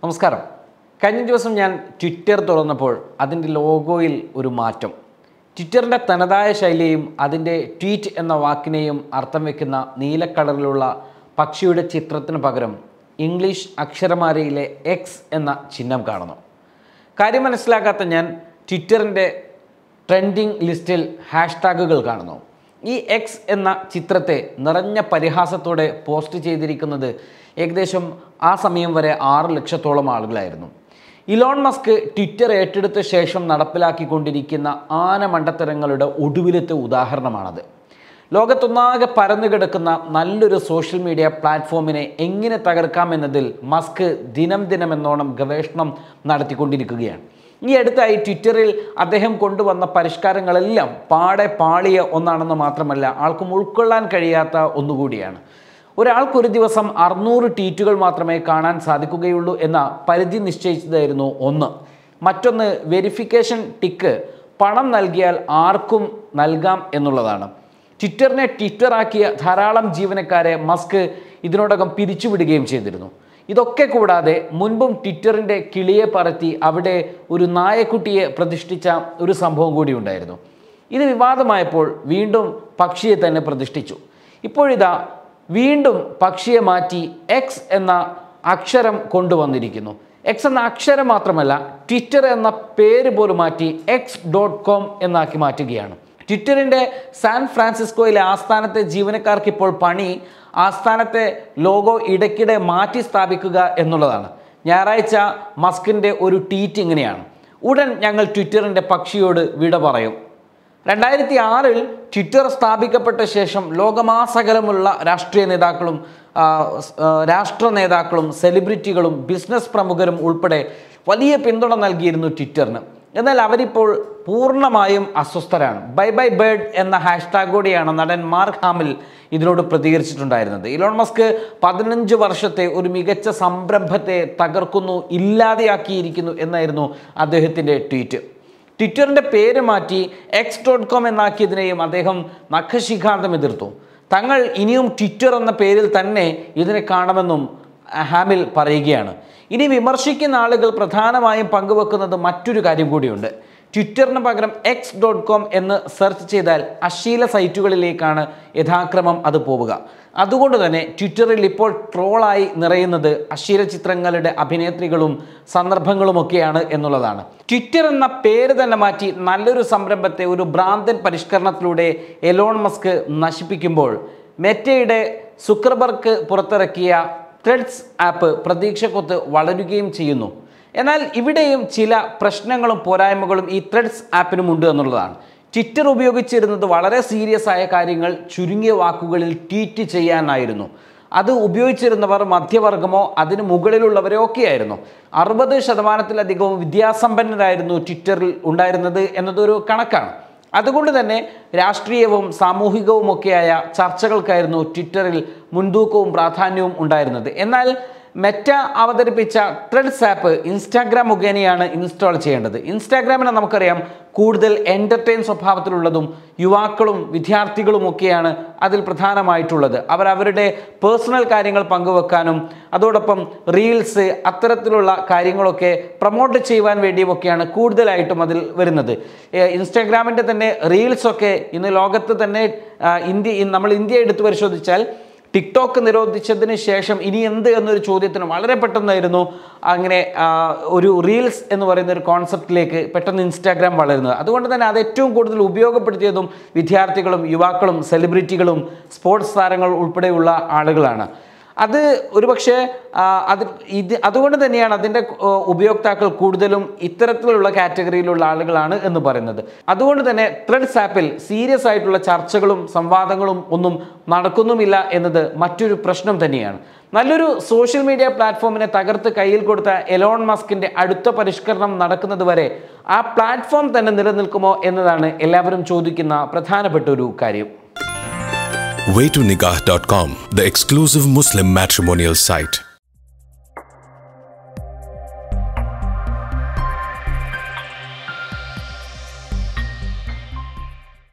നമസ്കാരം കഴിഞ്ഞ ദിവസം ഞാൻ ട്വിറ്റർ തുറന്നപ്പോൾ അതിൻ്റെ ലോഗോയിൽ ഒരു മാറ്റം ട്വിറ്ററിൻ്റെ തനതായ ശൈലിയും അതിൻ്റെ ട്വീറ്റ് എന്ന വാക്കിനെയും അർത്ഥം വയ്ക്കുന്ന നീലക്കളറിലുള്ള പക്ഷിയുടെ ചിത്രത്തിന് പകരം ഇംഗ്ലീഷ് അക്ഷരമാലയിലെ എക്സ് എന്ന ചിഹ്നം കാണുന്നു കാര്യം മനസ്സിലാക്കാത്ത ഞാൻ ട്വിറ്ററിൻ്റെ ട്രെൻഡിങ് ലിസ്റ്റിൽ ഹാഷ്ടാഗുകൾ കാണുന്നു ഈ എക്സ് എന്ന ചിത്രത്തെ നിറഞ്ഞ പരിഹാസത്തോടെ പോസ്റ്റ് ചെയ്തിരിക്കുന്നത് ഏകദേശം ആ സമയം വരെ ആറ് ലക്ഷത്തോളം ആളുകളായിരുന്നു ഇലോൺ മസ്ക് ട്വിറ്റർ ഏറ്റെടുത്ത ശേഷം നടപ്പിലാക്കിക്കൊണ്ടിരിക്കുന്ന ആന മണ്ടത്തരങ്ങളുടെ ഒടുവിലത്തെ ഉദാഹരണമാണത് ലോകത്തൊന്നാകെ പരന്നു കിടക്കുന്ന നല്ലൊരു സോഷ്യൽ മീഡിയ പ്ലാറ്റ്ഫോമിനെ എങ്ങനെ തകർക്കാമെന്നതിൽ മസ്ക് ദിനം ദിനം എന്നോണം ഗവേഷണം നടത്തിക്കൊണ്ടിരിക്കുകയാണ് ഈ അടുത്തായി ട്വിറ്ററിൽ അദ്ദേഹം കൊണ്ടുവന്ന പരിഷ്കാരങ്ങളെല്ലാം പാടെ പാളിയ ഒന്നാണെന്ന് മാത്രമല്ല ആൾക്കും ഉൾക്കൊള്ളാൻ കഴിയാത്ത ഒന്നുകൂടിയാണ് ഒരാൾക്കൊരു ദിവസം അറുന്നൂറ് ട്വീറ്റുകൾ മാത്രമേ കാണാൻ സാധിക്കുകയുള്ളൂ എന്ന പരിധി നിശ്ചയിച്ചതായിരുന്നു ഒന്ന് മറ്റൊന്ന് വെരിഫിക്കേഷൻ ടിക്ക് പണം നൽകിയാൽ ആർക്കും നൽകാം എന്നുള്ളതാണ് ട്വിറ്ററിനെ ട്വിറ്ററാക്കിയ ധാരാളം ജീവനക്കാരെ മസ്ക് ഇതിനോടകം പിരിച്ചുവിടുകയും ചെയ്തിരുന്നു ഇതൊക്കെ കൂടാതെ മുൻപും ട്വിറ്ററിൻ്റെ കിളിയെ പറത്തി അവിടെ ഒരു നായക്കുട്ടിയെ പ്രതിഷ്ഠിച്ച ഒരു സംഭവം കൂടി ഉണ്ടായിരുന്നു ഇത് വിവാദമായപ്പോൾ വീണ്ടും പക്ഷിയെ തന്നെ പ്രതിഷ്ഠിച്ചു ഇപ്പോഴിതാ വീണ്ടും പക്ഷിയെ മാറ്റി എക്സ് എന്ന അക്ഷരം കൊണ്ടുവന്നിരിക്കുന്നു എക്സ് എന്ന അക്ഷരം മാത്രമല്ല ട്വിറ്റർ എന്ന പേര് പോലും മാറ്റി എക്സ് ഡോട്ട് കോം എന്നാക്കി മാറ്റുകയാണ് ട്വിറ്ററിൻ്റെ സാൻ ഫ്രാൻസിസ്കോയിലെ ആസ്ഥാനത്തെ ജീവനക്കാർക്ക് ഇപ്പോൾ പണി ആസ്ഥാനത്തെ ലോഗോ ഇടയ്ക്കിടെ മാറ്റി സ്ഥാപിക്കുക എന്നുള്ളതാണ് ഞായറാഴ്ച മസ്കിൻ്റെ ഒരു ട്വീറ്റ് ഇങ്ങനെയാണ് ഉടൻ ഞങ്ങൾ ട്വിറ്ററിൻ്റെ പക്ഷിയോട് വിട പറയും രണ്ടായിരത്തി ആറിൽ ട്വിറ്റർ സ്ഥാപിക്കപ്പെട്ട ശേഷം ലോകമാസകലമുള്ള രാഷ്ട്രീയ നേതാക്കളും ആ, സ്, ആ, രാഷ്ട്ര നേതാക്കളും സെലിബ്രിറ്റികളും ബിസിനസ് പ്രമുഖരും ഉൾപ്പെടെ വലിയ പിന്തുണ നൽകിയിരുന്നു ട്വിറ്ററിന് എന്നാൽ അവരിപ്പോൾ പൂർണ്ണമായും അസ്വസ്ഥരാണ് ബൈ ബൈ ബേർഡ് എന്ന ഹാഷ്ടാഗോടെയാണ് നടൻ മാർക്ക് ഹാമിൽ ഇതിനോട് പ്രതികരിച്ചിട്ടുണ്ടായിരുന്നത് ഇലോൺ മസ്ക് പതിനഞ്ച് വർഷത്തെ ഒരു മികച്ച സംരംഭത്തെ തകർക്കുന്നു ഇല്ലാതെയാക്കിയിരിക്കുന്നു എന്നായിരുന്നു അദ്ദേഹത്തിൻ്റെ ട്വീറ്റ് ട്വിറ്ററിൻ്റെ പേര് മാറ്റി എക്സ് ഡോട്ട് കോം എന്നാക്കിയതിനെയും അദ്ദേഹം നഖശിഖാന്തം എതിർത്തു തങ്ങൾ ഇനിയും ട്വിറ്റർ എന്ന പേരിൽ തന്നെ ഇതിനെ കാണുമെന്നും ഹാമിൽ പറയുകയാണ് ഇനി വിമർശിക്കുന്ന ആളുകൾ പ്രധാനമായും പങ്കുവെക്കുന്നത് മറ്റൊരു കാര്യം കൂടിയുണ്ട് ട്വിറ്ററിന് പകരം എക്സ് ഡോട്ട് കോം എന്ന് സെർച്ച് ചെയ്താൽ അശ്ലീല സൈറ്റുകളിലേക്കാണ് യഥാക്രമം അത് പോവുക അതുകൊണ്ട് തന്നെ ട്വിറ്ററിൽ ഇപ്പോൾ ട്രോളായി നിറയുന്നത് അശ്ലീല ചിത്രങ്ങളുടെ അഭിനേത്രികളും സന്ദർഭങ്ങളുമൊക്കെയാണ് എന്നുള്ളതാണ് ട്വിറ്റർ എന്ന പേര് തന്നെ മാറ്റി നല്ലൊരു സംരംഭത്തെ ഒരു ഭ്രാന്തൻ പരിഷ്കരണത്തിലൂടെ എലോൺ മസ്ക് നശിപ്പിക്കുമ്പോൾ മെറ്റയുടെ സുക്കർബർഗ് പുറത്തിറക്കിയ ത്രെഡ്സ് ആപ്പ് പ്രതീക്ഷക്കൊത്ത് വളരുകയും ചെയ്യുന്നു എന്നാൽ ഇവിടെയും ചില പ്രശ്നങ്ങളും പോരായ്മകളും ഈ ത്രെഡ്സ് ആപ്പിനുമുണ്ട് എന്നുള്ളതാണ് ട്വിറ്റർ ഉപയോഗിച്ചിരുന്നത് വളരെ സീരിയസ് ആയ കാര്യങ്ങൾ ചുരുങ്ങിയ വാക്കുകളിൽ ട്വീറ്റ് ചെയ്യാനായിരുന്നു അത് ഉപയോഗിച്ചിരുന്നവർ മധ്യവർഗമോ അതിന് മുകളിലുള്ളവരോ ഒക്കെയായിരുന്നു അറുപത് ശതമാനത്തിലധികവും വിദ്യാസമ്പന്നരായിരുന്നു ട്വിറ്ററിൽ ഉണ്ടായിരുന്നത് എന്നതൊരു കണക്കാണ് അതുകൊണ്ട് തന്നെ രാഷ്ട്രീയവും സാമൂഹികവുമൊക്കെയായ ചർച്ചകൾക്കായിരുന്നു ട്വിറ്ററിൽ മുൻതൂക്കവും പ്രാധാന്യവും ഉണ്ടായിരുന്നത് എന്നാൽ മെറ്റ അവതരിപ്പിച്ച ത്രെഡ്സ് ആപ്പ് ഇൻസ്റ്റാഗ്രാം മുഖേനയാണ് ഇൻസ്റ്റാൾ ചെയ്യേണ്ടത് ഇൻസ്റ്റാഗ്രാമിനെ നമുക്കറിയാം കൂടുതൽ എൻ്റർടൈൻ സ്വഭാവത്തിലുള്ളതും യുവാക്കളും വിദ്യാർത്ഥികളും ഒക്കെയാണ് അതിൽ പ്രധാനമായിട്ടുള്ളത് അവർ അവരുടെ പേഴ്സണൽ കാര്യങ്ങൾ പങ്കുവെക്കാനും അതോടൊപ്പം റീൽസ് അത്തരത്തിലുള്ള കാര്യങ്ങളൊക്കെ പ്രൊമോട്ട് ചെയ്യുവാൻ വേണ്ടിയുമൊക്കെയാണ് കൂടുതലായിട്ടും അതിൽ വരുന്നത് ഏഹ് ഇൻസ്റ്റാഗ്രാമിൻ്റെ തന്നെ റീൽസൊക്കെ ഇന്ന് ലോകത്ത് തന്നെ ആ, ഇന്ത്യ നമ്മൾ ഇന്ത്യ എടുത്തു പരിശോധിച്ചാൽ ടിക്ടോക്ക് നിരോധിച്ചതിന് ശേഷം ഇനി എന്ത് എന്നൊരു ചോദ്യത്തിന് വളരെ പെട്ടെന്നായിരുന്നു അങ്ങനെ ആ, ഒരു റീൽസ് എന്ന് പറയുന്ന ഒരു കോൺസെപ്റ്റിലേക്ക് പെട്ടെന്ന് ഇൻസ്റ്റാഗ്രാം വളരുന്നത് അതുകൊണ്ട് തന്നെ അത് ഏറ്റവും കൂടുതൽ ഉപയോഗപ്പെടുത്തിയതും വിദ്യാർത്ഥികളും യുവാക്കളും സെലിബ്രിറ്റികളും സ്പോർട്സ് താരങ്ങൾ ഉൾപ്പെടെയുള്ള ആളുകളാണ് അത് ഒരുപക്ഷെ ആ, അത് ഇത് അതുകൊണ്ട് തന്നെയാണ് അതിൻ്റെ ആ, ഉപയോക്താക്കൾ കൂടുതലും ഇത്തരത്തിലുള്ള കാറ്റഗറിയിലുള്ള ആളുകളാണ് എന്ന് പറയുന്നത് അതുകൊണ്ട് തന്നെ ത്രെഡ്സ് ആപ്പിൽ സീരിയസ് ആയിട്ടുള്ള ചർച്ചകളും സംവാദങ്ങളും ഒന്നും നടക്കുന്നുമില്ല എന്നത് മറ്റൊരു പ്രശ്നം തന്നെയാണ് നല്ലൊരു സോഷ്യൽ മീഡിയ പ്ലാറ്റ്ഫോമിനെ തകർത്ത് കയ്യിൽ കൊടുത്ത എലോൺ മസ്കിന്റെ അടുത്ത പരിഷ്കരണം നടക്കുന്നത് വരെ ആ പ്ലാറ്റ്ഫോം തന്നെ നിലനിൽക്കുമോ എന്നതാണ് എല്ലാവരും ചോദിക്കുന്ന പ്രധാനപ്പെട്ട ഒരു കാര്യം waytonikah.com, the exclusive Muslim matrimonial site.